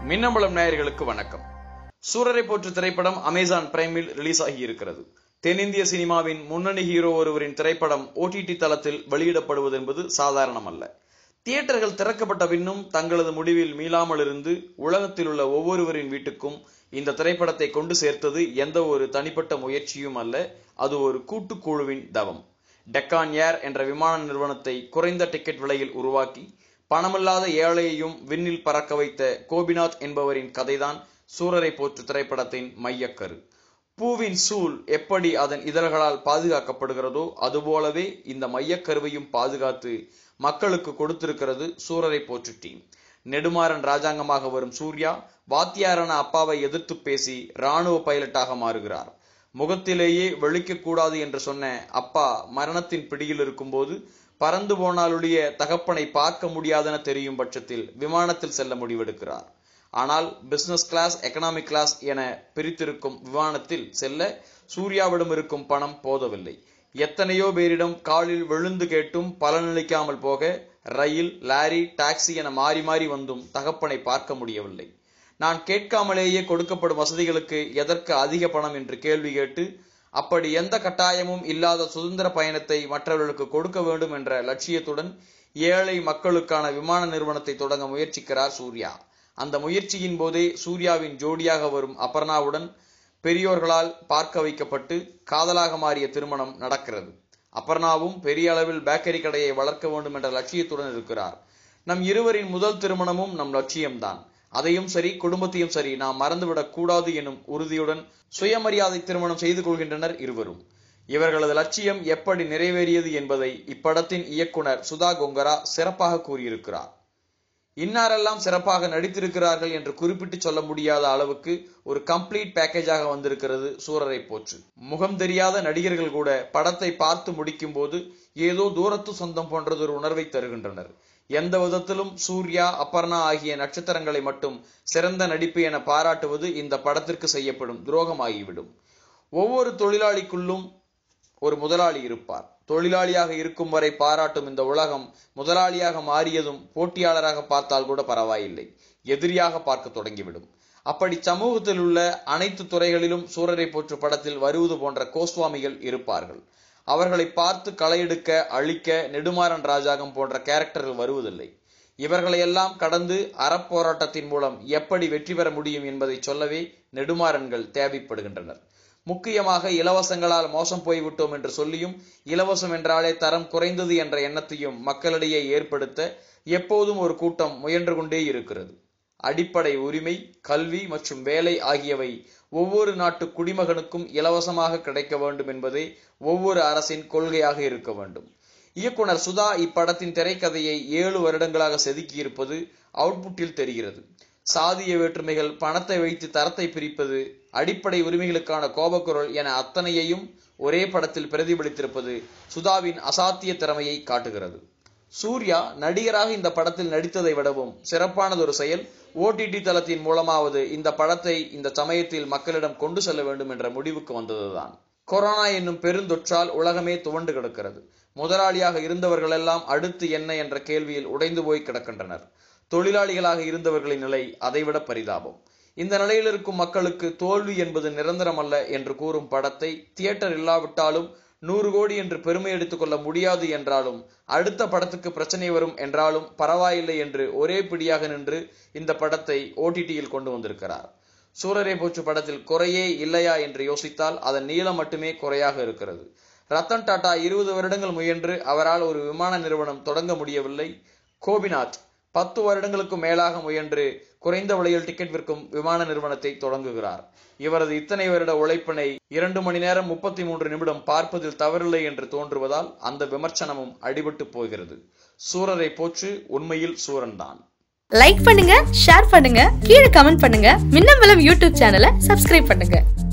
மின்னம்பலம் நேயர்களுக்கு வணக்கம் சூரரை போற்று திரைப்படம் அமேசான் பிரைமில் ரிலீஸ் ஆகி இருக்கிறது தென்னிந்திய சினிமாவின் முன்னணி ஹீரோ ஒருவரின் திரைப்படம் ஓடிடி தளத்தில் வெளியிடப்படுவது என்பது சாதாரணமல்ல தியேட்டர்கள் திறக்கப்பட்ட பின்னும் தங்களது முடிவில் மீளாமல் இருந்து உலகத்தில் உள்ள ஒவ்வொருவரின் வீட்டுக்கும் இந்த திரைப்படத்தை கொண்டு சேர்த்தது எந்த ஒரு தனிப்பட்ட முயற்சியும் அல்ல அது ஒரு கூட்டுக்குழுவின் தவம் டெக்கான் ஏர் என்ற விமான நிறுவனத்தை குறைந்த டிக்கெட் விலையில் உருவாக்கி பணமில்லாத ஏழையையும் விண்ணில் பறக்க வைத்த கோபிநாத் என்பவரின் கதைதான் சூரரை போற்று திரைப்படத்தின் மையக்கரு பூவின் சூல் எப்படி அதன் இதழ்களால் பாதுகாக்கப்படுகிறதோ அதுபோலவே இந்த மையக்கருவையும் பாதுகாத்து மக்களுக்கு கொடுத்திருக்கிறது சூரரை போற்று டீம் நெடுமாறன் ராஜாங்கமாக வரும் சூர்யா வாத்தியாரான அப்பாவை எதிர்த்து பேசி ராணுவ பைலட்டாக மாறுகிறார் முகத்திலேயே வெளிக்கக்கூடாது என்று சொன்ன அப்பா மரணத்தின் பிடியில் இருக்கும்போது பறந்து போனாலுடைய தகப்பனை பார்க்க முடியாதென தெரியும் பட்சத்தில் விமானத்தில் செல்ல முடிவெடுக்கிறார் ஆனால் பிசினஸ் கிளாஸ் எக்கனாமிக் கிளாஸ் என பிரித்திருக்கும் விமானத்தில் செல்ல சூர்யாவிடம் இருக்கும் பணம் போதவில்லை எத்தனையோ பேரிடம் காலில் விழுந்து கேட்டும் பலனளிக்காமல் போக ரயில் லாரி டாக்ஸி என மாறி மாறி வந்தும் தகப்பனை பார்க்க முடியவில்லை நான் கேட்காமலேயே கொடுக்கப்படும் வசதிகளுக்கு எதற்கு அதிக பணம் என்று கேள்வி கேட்டு அப்படி எந்த கட்டாயமும் இல்லாத சுதந்திர பயணத்தை மற்றவர்களுக்கு கொடுக்க வேண்டும் என்ற லட்சியத்துடன் ஏழை மக்களுக்கான விமான நிறுவனத்தை தொடங்க முயற்சிக்கிறார் சூர்யா அந்த முயற்சியின் போதே சூர்யாவின் ஜோடியாக வரும் அபர்ணாவுடன் பெரியோர்களால் பார்க்க வைக்கப்பட்டு காதலாக மாறிய திருமணம் நடக்கிறது அபர்ணாவும் பெரிய அளவில் பேக்கரி கடையை வளர்க்க வேண்டும் என்ற லட்சியத்துடன் இருக்கிறார் நம் இருவரின் முதல் திருமணமும் நம் லட்சியம்தான் அதையும் சரி குடும்பத்தையும் சரி நாம் மறந்துவிடக் கூடாது எனும் உறுதியுடன் சுயமரியாதை திருமணம் செய்து கொள்கின்றனர் இருவரும் இவர்களது லட்சியம் எப்படி நிறைவேறியது என்பதை இப்படத்தின் இயக்குனர் சுதா கொங்கரா சிறப்பாக கூறியிருக்கிறார் இன்னாரெல்லாம் சிறப்பாக நடித்திருக்கிறார்கள் என்று குறிப்பிட்டு சொல்ல முடியாத அளவுக்கு ஒரு கம்ப்ளீட் பேக்கேஜாக வந்திருக்கிறது சூரரை போற்று முகம் தெரியாத நடிகர்கள் கூட படத்தை பார்த்து முடிக்கும் போது ஏதோ தூரத்து சொந்தம் போன்றதொரு உணர்வை தருகின்றனர் எந்த விதத்திலும் சூர்யா அபர்ணா ஆகிய நட்சத்திரங்களை மட்டும் சிறந்த நடிப்பு என பாராட்டுவது இந்த படத்திற்கு செய்யப்படும் துரோகமாகிவிடும் ஒவ்வொரு தொழிலாளிக்குள்ளும் ஒரு முதலாளி இருப்பார் தொழிலாளியாக இருக்கும் வரை பாராட்டும் இந்த உலகம் முதலாளியாக மாறியதும் போட்டியாளராக பார்த்தால் கூட பரவாயில்லை எதிரியாக பார்க்க தொடங்கிவிடும் அப்படி சமூகத்தில் உள்ள அனைத்து துறைகளிலும் சூரரை போற்று படத்தில் வருவது போன்ற கோஸ்வாமிகள் இருப்பார்கள் அவர்களை பார்த்து களையெடுக்க அழிக்க நெடுமாறன் ராஜாகம் போன்ற கேரக்டர்கள் வருவதில்லை இவர்களையெல்லாம் கடந்து அறப்போராட்டத்தின் மூலம் எப்படி வெற்றி பெற முடியும் என்பதை சொல்லவே நெடுமாறன்கள் தேவைப்படுகின்றனர் முக்கியமாக இலவசங்களால் மோசம் போய்விட்டோம் என்று சொல்லியும் இலவசம் என்றாலே தரம் குறைந்தது என்ற எண்ணத்தையும் மக்களிடையே ஏற்படுத்த எப்போதும் ஒரு கூட்டம் முயன்று கொண்டே இருக்கிறது அடிப்படை உரிமை கல்வி மற்றும் வேலை ஆகியவை ஒவ்வொரு நாட்டு குடிமகனுக்கும் இலவசமாக கிடைக்க வேண்டும் என்பதே ஒவ்வொரு அரசின் கொள்கையாக இருக்க வேண்டும் இயக்குனர் சுதா இப்படத்தின் திரைக்கதையை ஏழு வருடங்களாக செதுக்கியிருப்பது அவுட்புட்டில் தெரிகிறது சாதிய வேற்றுமைகள் பணத்தை வைத்து தரத்தை பிரிப்பது அடிப்படை உரிமைகளுக்கான கோபக்குரல் என அத்தனையையும் ஒரே படத்தில் பிரதிபலித்திருப்பது சுதாவின் அசாத்திய திறமையை காட்டுகிறது சூர்யா நடிகராக இந்த படத்தில் நடித்ததை விடவும் சிறப்பானதொரு செயல் ஓடிடி தளத்தின் மூலமாவது இந்த படத்தை இந்த சமயத்தில் மக்களிடம் கொண்டு செல்ல வேண்டும் என்ற முடிவுக்கு வந்ததுதான் கொரோனா என்னும் பெருந்தொற்றால் உலகமே துவண்டு கிடக்கிறது முதலாளியாக இருந்தவர்களெல்லாம் அடுத்து என்ன என்ற கேள்வியில் உடைந்து போய் கிடக்கின்றனர் தொழிலாளிகளாக இருந்தவர்களின் நிலை அதைவிட பரிதாபம் இந்த நிலையில் இருக்கும் மக்களுக்கு தோல்வி என்பது நிரந்தரமல்ல என்று கூறும் படத்தை தியேட்டர் இல்லாவிட்டாலும் நூறு கோடி என்று பெருமை எடுத்துக் கொள்ள முடியாது என்றாலும் அடுத்த படத்துக்கு பிரச்சனை வரும் என்றாலும் பரவாயில்லை என்று ஒரே பிடியாக நின்று இந்த படத்தை ஓடிடியில் கொண்டு வந்திருக்கிறார் சூரரை போச்சு படத்தில் குறையே இல்லையா என்று யோசித்தால் அதன் நீளம் மட்டுமே குறையாக இருக்கிறது ரத்தன் டாடா இருபது வருடங்கள் முயன்று அவரால் ஒரு விமான நிறுவனம் தொடங்க முடியவில்லை கோபிநாத் பத்து வருடங்களுக்கு மேலாக முயன்று குறைந்த விலையில் டிக்கெட் விற்கும் விமான நிறுவனத்தை தொடங்குகிறார் இவரது இத்தனை வருட உழைப்பினை இரண்டு மணி நேரம் முப்பத்தி மூன்று நிமிடம் பார்ப்பதில் தவறில்லை என்று தோன்றுவதால் அந்த விமர்சனமும் அடிபட்டு போகிறது சூரரை போற்று உண்மையில் சூரன்தான் லைக் பண்ணுங்க ஷேர் பண்ணுங்க கீழே கமெண்ட் பண்ணுங்க மின்னம்பலம் யூடியூப் சேனலை சப்ஸ்கிரைப் பண்ணுங்க